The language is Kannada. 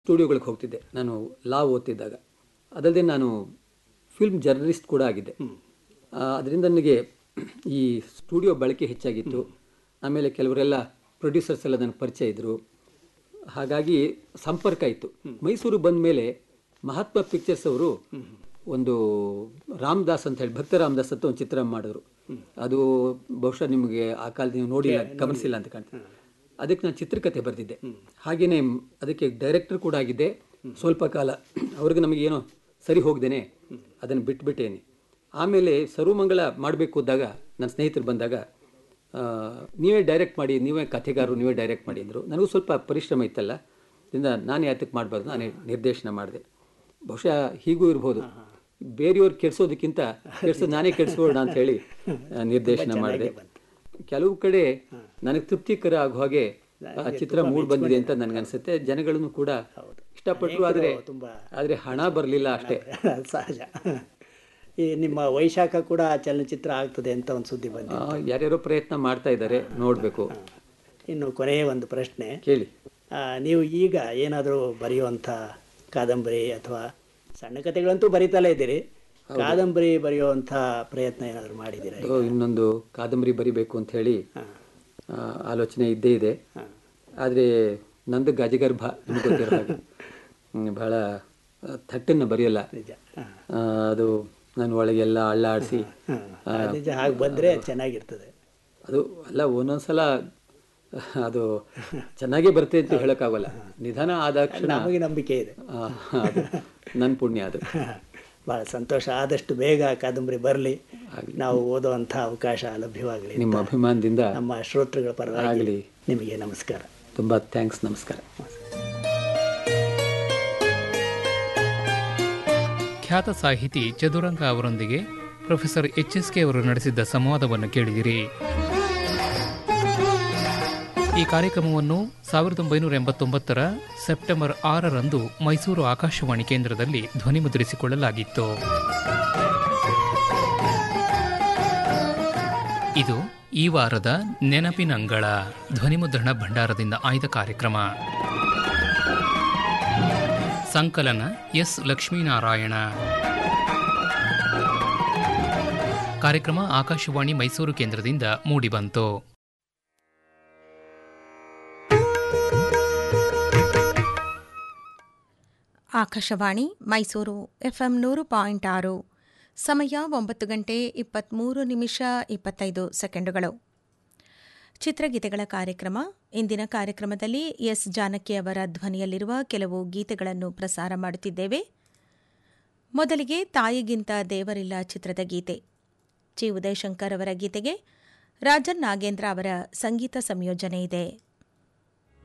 ಸ್ಟುಡಿಯೋಗಳಿಗೆ ಹೋಗ್ತಿದ್ದೆ ನಾನು ಲಾ ಓದ್ತಿದ್ದಾಗ ಅದಲ್ಲದೆ ನಾನು ಫಿಲ್ಮ್ ಜರ್ನಲಿಸ್ಟ್ ಕೂಡ ಆಗಿದ್ದೆ ಅದರಿಂದ ನನಗೆ ಈ ಸ್ಟುಡಿಯೋ ಬಳಕೆ ಹೆಚ್ಚಾಗಿತ್ತು ಆಮೇಲೆ ಕೆಲವರೆಲ್ಲ ಪ್ರೊಡ್ಯೂಸರ್ಸ್ ಎಲ್ಲ ನನಗೆ ಪರಿಚಯ ಇದ್ದರು ಹಾಗಾಗಿ ಸಂಪರ್ಕ ಇತ್ತು ಮೈಸೂರು ಬಂದ ಮೇಲೆ ಮಹಾತ್ಮ ಪಿಕ್ಚರ್ಸ್ ಅವರು ಒಂದು ರಾಮದಾಸ್ ಅಂತ ಹೇಳಿ ಭಕ್ತ ರಾಮದಾಸ್ ಅಂತ ಒಂದು ಚಿತ್ರ ಮಾಡಿದ್ರು ಅದು ಬಹುಶಃ ನಿಮಗೆ ಆ ಕಾಲದ ನೀವು ನೋಡಿಲ್ಲ ಗಮನಿಸಿಲ್ಲ ಅಂತ ಕಾಣ್ತದೆ ಅದಕ್ಕೆ ನಾನು ಚಿತ್ರಕಥೆ ಬರೆದಿದ್ದೆ ಹಾಗೆಯೇ ಅದಕ್ಕೆ ಡೈರೆಕ್ಟರ್ ಕೂಡ ಆಗಿದ್ದೆ ಸ್ವಲ್ಪ ಕಾಲ ಅವ್ರಿಗೆ ನಮಗೇನೋ ಸರಿ ಹೋಗ್ದೇನೆ ಅದನ್ನು ಬಿಟ್ಬಿಟ್ಟೇನೆ ಆಮೇಲೆ ಸರ್ವಮಂಗಳ ಮಾಡಬೇಕು ಅಂದಾಗ ನನ್ನ ಸ್ನೇಹಿತರು ಬಂದಾಗ ಆ, ನೀವೇ ಡೈರೆಕ್ಟ್ ಮಾಡಿ ನೀವೇ ಕಥೆಗಾರರು ನೀವೇ ಡೈರೆಕ್ಟ್ ಮಾಡಿ ಅಂದರು ನನಗೂ ಸ್ವಲ್ಪ ಪರಿಶ್ರಮ ಇತ್ತಲ್ಲ ಇದರಿಂದ ನಾನು ಯಾತಕ್ಕೆ ಮಾಡಬಾರ್ದು ನಾನೇ ನಿರ್ದೇಶನ ಮಾಡಿದೆ ಬಹುಶಃ ಹೀಗೂ ಇರ್ಬೋದು ಬೇರೆಯವ್ರು ಕೆಡ್ಸೋದಕ್ಕಿಂತ ಕೆಡ್ಸೋದು ನಾನೇ ಕೆಡಿಸ್ಬೋಣ ಅಂತ ಹೇಳಿ ಆ, ನಿರ್ದೇಶನ ಮಾಡಿದೆ ಕೆಲವು ಕಡೆ ನನಗೆ ತೃಪ್ತಿಕರ ಆಗೋ ಹಾಗೆ ಆ ಚಿತ್ರ ಮೂಡ್ ಬಂದಿದೆ ಅಂತ ನನಗನ್ಸುತ್ತೆ ಜನಗಳನ್ನು ಕೂಡ ಇಷ್ಟಪಟ್ಟರು ಆದರೆ ಆದರೆ ಹಣ ಬರಲಿಲ್ಲ ಅಷ್ಟೇ ಸಹಜ ಈ ನಿಮ್ಮ ವೈಶಾಖ ಕೂಡ ಚಲನಚಿತ್ರ ಆಗ್ತದೆ ಅಂತ ಒಂದು ಸುದ್ದಿ ಬಂದಿದೆ ಆ, ಯಾರ್ಯಾರೋ ಪ್ರಯತ್ನ ಮಾಡ್ತಾ ಇದ್ದಾರೆ ನೋಡಬೇಕು ಇನ್ನು ಕೊನೆಯ ಒಂದು ಪ್ರಶ್ನೆ ಕೇಳಿ ಆ, ನೀವು ಈಗ ಏನಾದರೂ ಬರೆಯುವಂಥ ಕಾದಂಬರಿ ಅಥವಾ ಸಣ್ಣ ಕಥೆಗಳಂತೂ ಬರಿತಲೇ ಇದ್ದೀರಿ ಕಾದಂಬರಿ ಬರೆಯುವಂಥ ಪ್ರಯತ್ನ ಏನಾದರೂ ಮಾಡಿದ್ದೀರಾ ಅದು ಇನ್ನೊಂದು ಕಾದಂಬರಿ ಬರಿಬೇಕು ಅಂತ ಹೇಳಿ ಆ, ಆಲೋಚನೆ ಇದ್ದೇ ಇದೆ ಆದರೆ ನಂದು ಗಜಗರ್ಭ ನಿಮ್ಗೆ ಗೊತ್ತಿರೋ ಹಾಗೆ ಹ್ಮ್, ಬಹಳ ಆ, ಥಟ್ಟನ್ನು ಬರೆಯಲ್ಲ ನಿಜ ಹಾಂ ಆ, ಅದು ನಾನು ಒಳಗೆಲ್ಲ ಅಳ್ಳಾಡಿಸಿ ನಿಜ ಹಾಗೆ ಬಂದರೆ ಚೆನ್ನಾಗಿರ್ತದೆ ಅದು ಅಲ್ಲ ಒಂದೊಂದ್ಸಲ ಅದು ಚೆನ್ನಾಗೇ ಬರುತ್ತೆ ಅಂತ ಹೇಳೋಕ್ಕಾಗಲ್ಲ ನಿಧಾನ ಆದಾಕ್ಷಣ ನಮಗೆ ನಂಬಿಕೆ ಇದೆ ನನ್ನ ಪುಣ್ಯ ಅದು ಭಾಳ ಸಂತೋಷ ಆದಷ್ಟು ಬೇಗ ಕಾದಂಬರಿ ಬರಲಿ ನಾವು ಓದುವಂಥ ಅವಕಾಶ ಲಭ್ಯವಾಗಲಿ ನಿಮ್ಮ ಅಭಿಮಾನದಿಂದ ನಮ್ಮ ಶ್ರೋತೃಗಳ ಪರವಾಗಿ ಆಗಲಿ ನಿಮಗೆ ನಮಸ್ಕಾರ ತುಂಬ ಥ್ಯಾಂಕ್ಸ್ ನಮಸ್ಕಾರ ಖ್ಯಾತ ಸಾಹಿತಿ ಚದುರಂಗ ಅವರೊಂದಿಗೆ ಪ್ರೊಫೆಸರ್ ಎಚ್ ಎಸ್ ಕೆ ಅವರು ನಡೆಸಿದ್ದ ಸಂವಾದವನ್ನು ಕೇಳಿದಿರಿ ಈ ಕಾರ್ಯಕ್ರಮವನ್ನು ಸಾವಿರದ ಒಂಬೈನೂರ ಎಂಬತ್ತೊಂಬತ್ತರ ಸೆಪ್ಟೆಂಬರ್ ಆರರಂದು ಮೈಸೂರು ಆಕಾಶವಾಣಿ ಕೇಂದ್ರದಲ್ಲಿ ಧ್ವನಿಮುದ್ರಿಸಿಕೊಳ್ಳಲಾಗಿತ್ತು ಇದು ಈ ವಾರದ ನೆನಪಿನಂಗಳ ಧ್ವನಿಮುದ್ರಣ ಭಂಡಾರದಿಂದ ಆಯ್ದ ಕಾರ್ಯಕ್ರಮ ಸಂಕಲನ ಎಸ್ ಲಕ್ಷ್ಮೀನಾರಾಯಣ ಕಾರ್ಯಕ್ರಮ ಆಕಾಶವಾಣಿ ಮೈಸೂರು ಕೇಂದ್ರದಿಂದ ಮೂಡಿಬಂತು ಆಕಾಶವಾಣಿ ಮೈಸೂರು ಎಫ್ಎಂ ನೂರು ಪಾಯಿಂಟ್ ಆರು ಸಮಯ ಒಂಬತ್ತು ಗಂಟೆ ಇಪ್ಪತ್ತ್ಮೂರು ನಿಮಿಷ ಇಪ್ಪತ್ತೈದು ಸೆಕೆಂಡುಗಳು ಚಿತ್ರಗೀತೆಗಳ ಕಾರ್ಯಕ್ರಮ ಇಂದಿನ ಕಾರ್ಯಕ್ರಮದಲ್ಲಿ ಎಸ್ ಜಾನಕಿ ಅವರ ಧ್ವನಿಯಲ್ಲಿರುವ ಕೆಲವು ಗೀತೆಗಳನ್ನು ಪ್ರಸಾರ ಮಾಡುತ್ತಿದ್ದೇವೆ ಮೊದಲಿಗೆ ತಾಯಿಗಿಂತ ದೇವರಿಲ್ಲ ಚಿತ್ರದ ಗೀತೆ ಜಿ ಉದಯಶಂಕರ್ ಅವರ ಗೀತೆಗೆ ರಾಜನ್ ನಾಗೇಂದ್ರ ಅವರ ಸಂಗೀತ ಸಂಯೋಜನೆ ಇದೆ